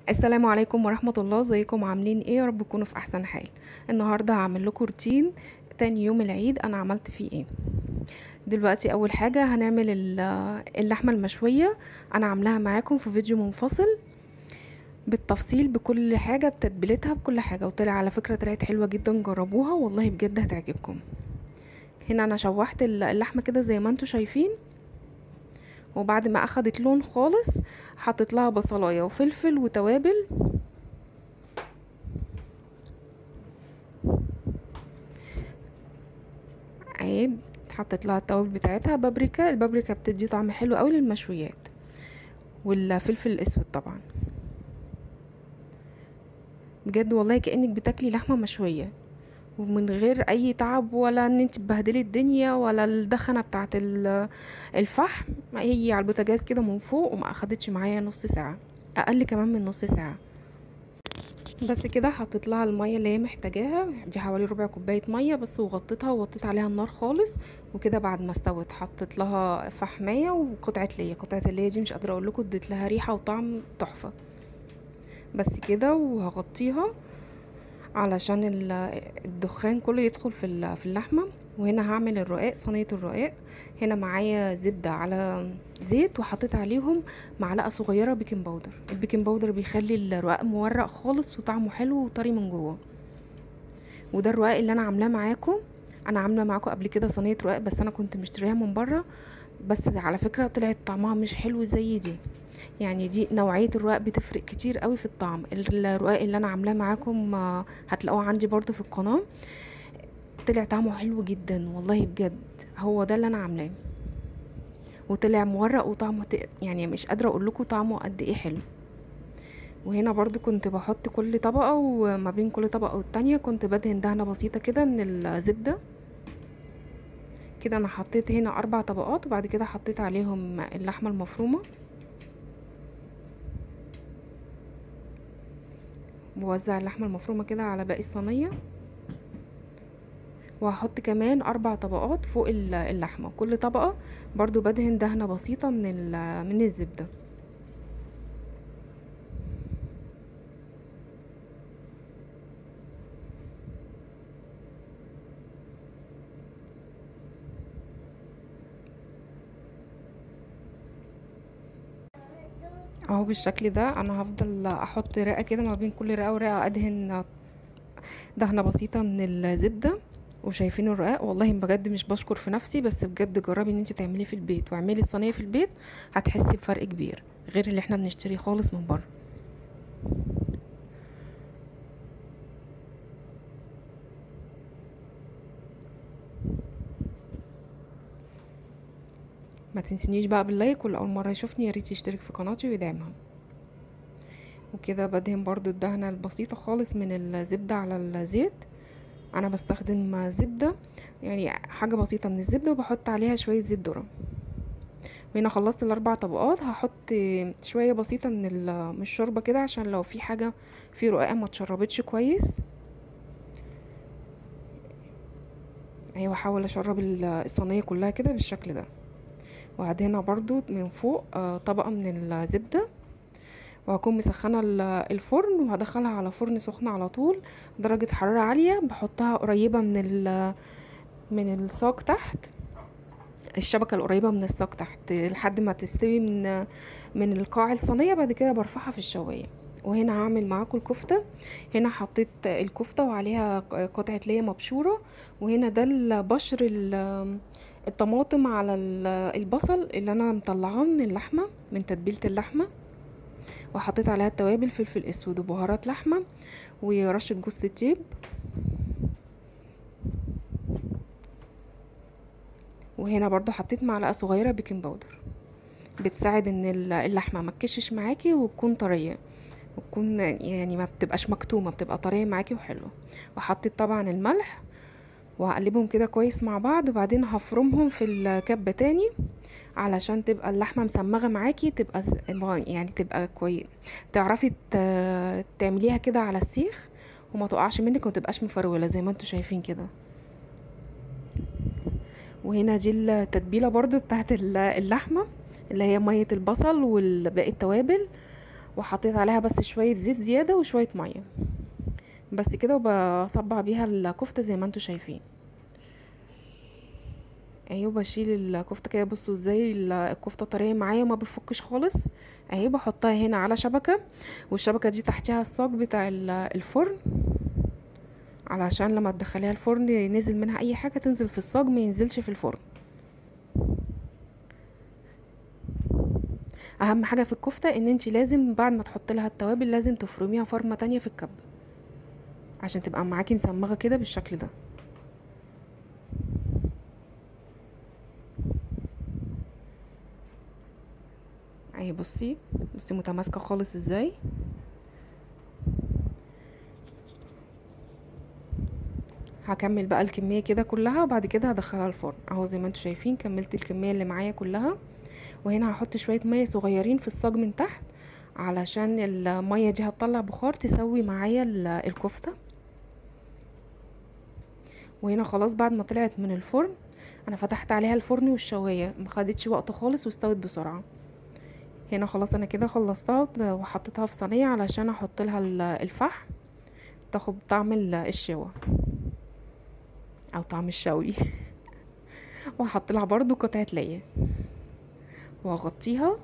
السلام عليكم ورحمة الله ازيكم عاملين ايه يا رب تكونوا في احسن حال النهاردة هعمل لكم روتين تاني يوم العيد انا عملت فيه ايه دلوقتي اول حاجة هنعمل ال- اللحمة المشوية انا عاملاها معاكم في فيديو منفصل بالتفصيل بكل حاجة بتتبيلتها بكل حاجة وطلع على فكرة طلعت حلوة جدا جربوها والله بجد هتعجبكم هنا انا شوحت اللحمة كده زي ما انتوا شايفين وبعد ما اخدت لون خالص حطيت لها بصلايه وفلفل وتوابل عيب حطيت لها التوابل بتاعتها بابريكا البابريكا بتدي طعم حلو قوي للمشويات والفلفل الاسود طبعا بجد والله كانك بتاكلي لحمه مشويه ومن غير اي تعب ولا ان انت تبهدلي الدنيا ولا الدخنه بتاعه الفحم هي على البوتاجاز كده من فوق وما اخدتش معايا نص ساعه اقل كمان من نص ساعه بس كده حطيت لها الميه اللي هي محتاجاها دي حوالي ربع كوبايه ميه بس وغطيتها ووطيت عليها النار خالص وكده بعد ما استوت حطيت لها فحمايه وقطعه ليا قطعه الليا دي مش قادره اقول لكم اديت لها ريحه وطعم تحفه بس كده وهغطيها علشان الدخان كله يدخل في في اللحمه وهنا هعمل الرقاق صينيه الرقاق هنا معايا زبده على زيت وحطيت عليهم معلقه صغيره بيكنج باودر البيكنج باودر بيخلي الرقاق مورق خالص وطعمه حلو وطري من جوه وده الرقاق اللي انا عاملاه معاكم انا عامله معاكم قبل كده صينيه رقاق بس انا كنت مشتريها من بره بس على فكره طلعت طعمها مش حلو زي دي يعني دي نوعيه الرقاق بتفرق كتير قوي في الطعم الرقاق اللي انا عاملاه معاكم هتلاقوه عندي برضو في القناه طلع طعمه حلو جدا والله بجد هو ده اللي انا عاملاه وطلع مورق وطعمه يعني مش قادره اقول لكم طعمه قد ايه حلو وهنا برضو كنت بحط كل طبقه وما بين كل طبقه والتانية كنت بدهن دهنه بسيطه كده من الزبده كده انا حطيت هنا اربع طبقات وبعد كده حطيت عليهم اللحمه المفرومه بوزع اللحمه المفرومه كده على باقي الصينيه وهحط كمان اربع طبقات فوق اللحمه كل طبقه برضو بدهن دهنه بسيطه من من الزبده اهو بالشكل ده انا هفضل احط رقه كده ما بين كل رقه ورقه ادهن دهنه بسيطه من الزبده وشايفين الرقاق والله بجد مش بشكر في نفسي بس بجد جربي ان انت تعمليه في البيت واعملي الصينيه في البيت هتحسي بفرق كبير غير اللي احنا بنشتريه خالص من بره ما تنسينيش بقى باللايك واللي اول مره يشوفني يا ريت يشترك في قناتي ويدعمها وكده بدهن برضو الدهنه البسيطه خالص من الزبده على الزيت انا بستخدم زبده يعني حاجه بسيطه من الزبده وبحط عليها شويه زيت ذره وهنا خلصت الاربع طبقات هحط شويه بسيطه من من الشوربه كده عشان لو في حاجه في رقاقه ما اتشربتش كويس ايوه احاول اشرب الصينيه كلها كده بالشكل ده وهدهنها برضو من فوق طبقه من الزبده وهكون مسخنه الفرن وهدخلها على فرن سخن على طول درجه حراره عاليه بحطها قريبه من من الساق تحت الشبكه القريبه من الساق تحت لحد ما تستوي من من القاع الصينيه بعد كده برفعها في الشوايه وهنا هعمل معاكم الكفته هنا حطيت الكفته وعليها قطعه ليا مبشوره وهنا ده البشر الطماطم على البصل اللي انا مطلعاه من اللحمه من تتبيله اللحمه وحطيت عليها التوابل فلفل اسود وبهارات لحمه ورشه جوز الطيب وهنا برضو حطيت معلقه صغيره بيكنج باودر بتساعد ان اللحمه ما تكشش معاكي وتكون طريه وتكون يعني ما بتبقاش مكتومه بتبقى طريه معاكي وحلوه وحطيت طبعا الملح وهقلبهم كده كويس مع بعض وبعدين هفرمهم في الكبة تاني علشان تبقى اللحمة مسمغة معاكي تبقى يعني تبقى كويس تعرفي تعمليها كده على السيخ وما تقعش منك وما تبقاش مفرولة زي ما انتوا شايفين كده وهنا دي التتبيلة برضو بتاعت اللحمة اللي هي مية البصل والباقي التوابل وحطيت عليها بس شوية زيت زيادة وشوية مية بس كده وبصبع بيها الكفتة زي ما انتوا شايفين اهي وبشيل الكفتة كده بصوا ازاي ال- الكفتة طرية معايا ما بفكش خالص اهي بحطها هنا على شبكة والشبكة دي تحتها الصاج بتاع ال- الفرن علشان لما تدخليها الفرن نزل منها اي حاجة تنزل في الصاج ما ينزلش في الفرن اهم حاجة في الكفتة ان انتي لازم بعد ما تحطي لها التوابل لازم تفرميها فرمة تانية في الكب عشان تبقى معاكي مسمغة كده بالشكل ده اهي بصي بصي متماسكة خالص ازاي هكمل بقى الكمية كده كلها وبعد كده هدخلها الفرن اهو زي ما انتوا شايفين كملت الكمية اللي معايا كلها وهنا هحط شوية مية صغيرين في الصاج من تحت علشان المية دي هتطلع بخار تسوي معايا ال- الكفتة وهنا خلاص بعد ما طلعت من الفرن انا فتحت عليها الفرن والشواية ما خدتش وقت خالص واستوت بسرعة هنا خلاص انا كده خلصتها وحطيتها في صينية علشان احط لها ال- الفحم تاخد طعم ال- الشوا او طعم الشوي وهحط لها برضو قطعة ليا واغطيها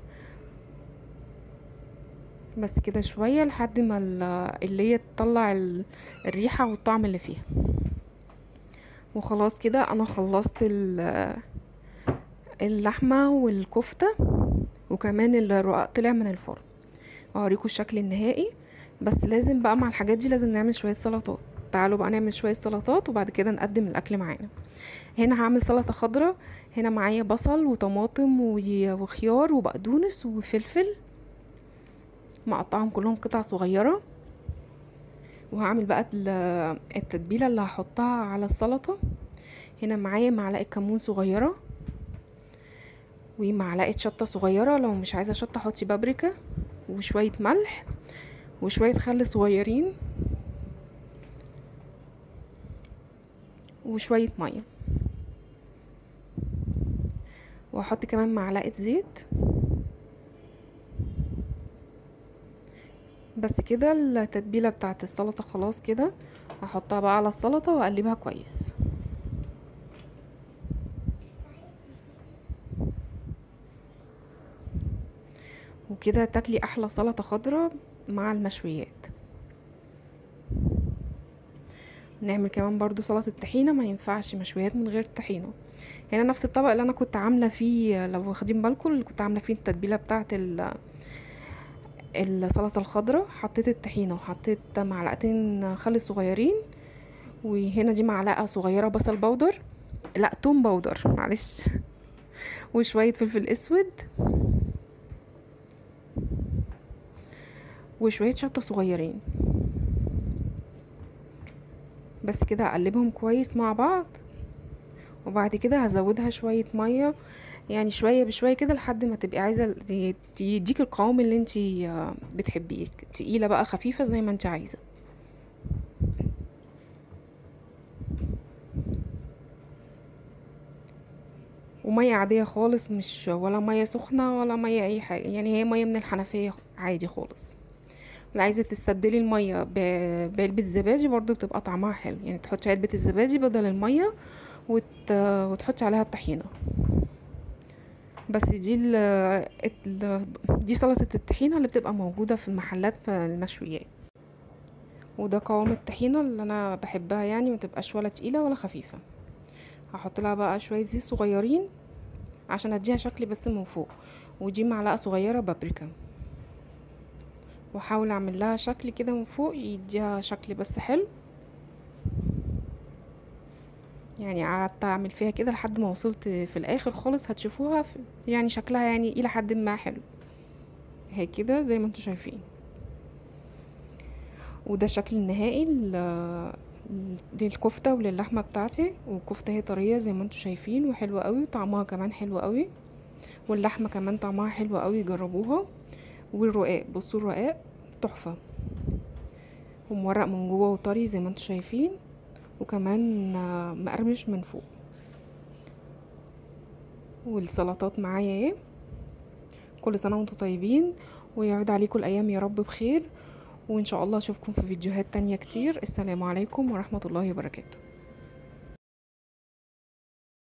بس كده شوية لحد ما ال- اللي هي تطلع ال- الريحة والطعم اللي فيها وخلاص كده انا خلصت ال- اللحمة والكفتة وكمان الرقاق طلع من الفرن وهوريكم الشكل النهائي بس لازم بقى مع الحاجات دي لازم نعمل شوية سلطات تعالوا بقى نعمل شوية سلطات وبعد كده نقدم الأكل معانا هنا هعمل سلطة خضراء هنا معايا بصل وطماطم و- وخيار وبقدونس وفلفل مقطعهم كلهم قطع صغيرة وهعمل بقى ال- التتبيلة اللي هحطها على السلطة هنا معايا معلقة كمون صغيرة ومعلقة شطة صغيرة لو مش عايزة شطة حطي بابريكا وشوية ملح وشوية خل صغيرين وشوية مية وهحط كمان معلقة زيت بس كده التتبيلة بتاعت السلطة خلاص كده هحطها بقى على السلطة واقلبها كويس وكده تاكلي احلى سلطة خضراء مع المشويات نعمل كمان برضو سلطة طحينة ما ينفعش مشويات من غير طحينة هنا نفس الطبق اللي انا كنت عاملة فيه لو واخدين بالكم اللي كنت عاملة فيه التتبيلة بتاعت ال- السلطة الخضراء حطيت الطحينة وحطيت معلقتين خل صغيرين وهنا دي معلقة صغيرة بصل بودر لا توم بودر معلش وشوية فلفل اسود وشوية شطة صغيرين بس كده هقلبهم كويس مع بعض وبعد كده هزودها شوية مية يعني شوية بشوية كده لحد ما تبقي عايزة ت- يديك القوام اللي انتي آه، بتحبيه تقيلة بقى خفيفة زي ما انتي عايزة ومية عادية خالص مش ولا مية سخنة ولا مية اي حاجة يعني هي مية من الحنفية عادي خالص لو عايزة تستبدلي المية ب- بعلبة زبادي برضو بتبقى طعمها حلو يعني تحطي علبة الزبادي بدل المية وت... وتحطي عليها الطحينة بس دي ال... ال... دي سلطة الطحينة اللي بتبقى موجودة في المحلات المشويات وده قوام الطحينة اللي انا بحبها يعني متبقاش ولا تقيلة ولا خفيفة هحط لها بقى شوية زيت صغيرين عشان اديها شكل بس من فوق ودي معلقة صغيرة بابريكا واحاول اعمل لها شكل كده من فوق يديها شكل بس حلو يعني قعدت اعمل فيها كده لحد ما وصلت في الاخر خالص هتشوفوها في يعني شكلها يعني الى حد ما حلو هي كده زي ما انتوا شايفين وده الشكل النهائي ل- للكفتة وللحمة بتاعتي والكفتة هي طرية زي ما انتوا شايفين وحلوة قوي وطعمها كمان حلو قوي واللحمة كمان طعمها حلو قوي جربوها والرقاق بصوا الرقاق تحفة ومورق من جوه وطري زي ما انتوا شايفين وكمان آه، مقرمش من فوق والسلطات معايا اهي كل سنة وانتوا طيبين ويعود عليكم الايام يا رب بخير وان شاء الله اشوفكم في فيديوهات تانية كتير السلام عليكم ورحمة الله وبركاته